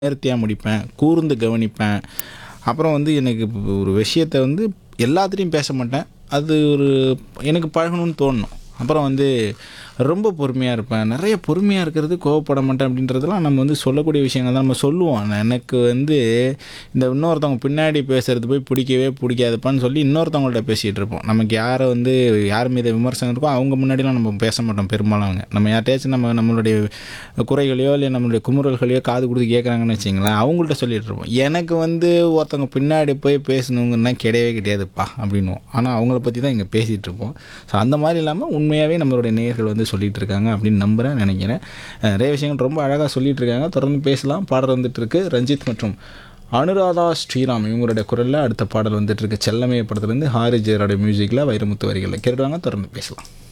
நேர்த்தியாக முடிப்பேன் கூர்ந்து கவனிப்பேன் அப்புறம் வந்து எனக்கு இப்போ ஒரு விஷயத்த வந்து எல்லாத்துலேயும் பேச மாட்டேன் அது ஒரு எனக்கு பழகணும்னு தோணும் அப்புறம் வந்து ரொம்ப பொறுமையாக இருப்பேன் நிறைய பொறுமையாக இருக்கிறது கோவப்பட மாட்டேன் அப்படின்றதெல்லாம் நம்ம வந்து சொல்லக்கூடிய விஷயங்கள் தான் நம்ம சொல்லுவோம் எனக்கு வந்து இந்த இன்னொருத்தவங்க பின்னாடி பேசுகிறது போய் பிடிக்கவே பிடிக்காதுப்பான்னு சொல்லி இன்னொருத்தவங்கள்ட்ட பேசிகிட்டு இருப்போம் நமக்கு யாரை வந்து யார் மீது விமர்சனம் இருக்கோ அவங்க முன்னாடிலாம் நம்ம பேச மாட்டோம் பெரும்பாலும் அவங்க நம்ம யார்ட்டையாச்சும் நம்ம நம்மளுடைய குறைகளையோ இல்லை நம்மளுடைய குமுறல்களையோ காது கொடுத்து கேட்குறாங்கன்னு வச்சிங்களேன் அவங்கள்ட்ட சொல்லிட்டு இருப்போம் எனக்கு வந்து ஒருத்தவங்க பின்னாடி போய் பேசணுங்கன்னா கிடையவே கிடையாதுப்பா அப்படின்னுவோம் ஆனால் அவங்கள பற்றி தான் இங்கே பேசிகிட்டு இருப்போம் ஸோ அந்த மாதிரி இல்லாமல் உண்மையாகவே நம்மளுடைய நேயர்கள் வந்து சொல்லிட்டு இருக்காங்க அப்படின்னு நம்புகிறேன் நினைக்கிறேன் அஹ் நிறைய விஷயங்கள் ரொம்ப அழகாக சொல்லிட்டு இருக்காங்க தொடர்ந்து பேசலாம் பாடல் வந்துட்டு இருக்கு ரஞ்சித் மற்றும் அனுராதா ஸ்ரீராம் இவங்களுடைய குரலில் அடுத்த பாடல் வந்துட்டு இருக்கு செல்லமே படத்துலேருந்து ஹாரி ஜெயரோட மியூசிக்கில் வைரமுத்து வரிகளில் கேட்டுவாங்க தொடர்ந்து பேசலாம்